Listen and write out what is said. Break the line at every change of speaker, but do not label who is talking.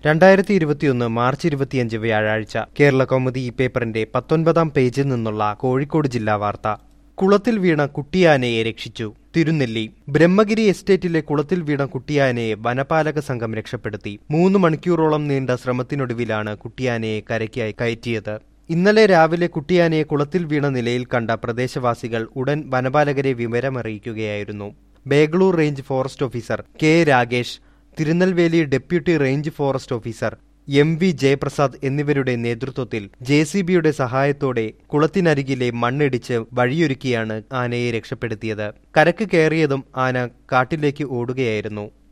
രണ്ടായിരത്തി ഇരുപത്തിയൊന്ന് മാർച്ച് ഇരുപത്തിയഞ്ച് വ്യാഴാഴ്ച കേരള കൗമുദി ഈ പേപ്പറിന്റെ പത്തൊൻപതാം പേജിൽ നിന്നുള്ള കോഴിക്കോട് ജില്ലാ വാർത്ത കുളത്തിൽ വീണ കുട്ടിയാനയെ രക്ഷിച്ചു തിരുനെല്ലി ബ്രഹ്മഗിരി എസ്റ്റേറ്റിലെ കുളത്തിൽ വീണ കുട്ടിയാനയെ വനപാലക സംഘം രക്ഷപ്പെടുത്തി മൂന്ന് മണിക്കൂറോളം നീണ്ട ശ്രമത്തിനൊടുവിലാണ് കുട്ടിയാനയെ കരയ്ക്കായി കയറ്റിയത് ഇന്നലെ രാവിലെ കുട്ടിയാനയെ കുളത്തിൽ വീണ നിലയിൽ കണ്ട പ്രദേശവാസികൾ ഉടൻ വനപാലകരെ വിവരമറിയിക്കുകയായിരുന്നു ബേഗളൂർ range forest officer K Ragesh Thirunelveli deputy range forest officer M V Jayaprasad എന്നിവരുടെ നേതൃത്വത്തിൽ ജെ സി ബിയുടെ സഹായത്തോടെ കുളത്തിനരികിലെ മണ്ണിടിച്ച് വഴിയൊരുക്കിയാണ് ആനയെ രക്ഷപ്പെടുത്തിയത് കരക്ക് കയറിയതും ആന കാട്ടിലേക്ക് ഓടുകയായിരുന്നു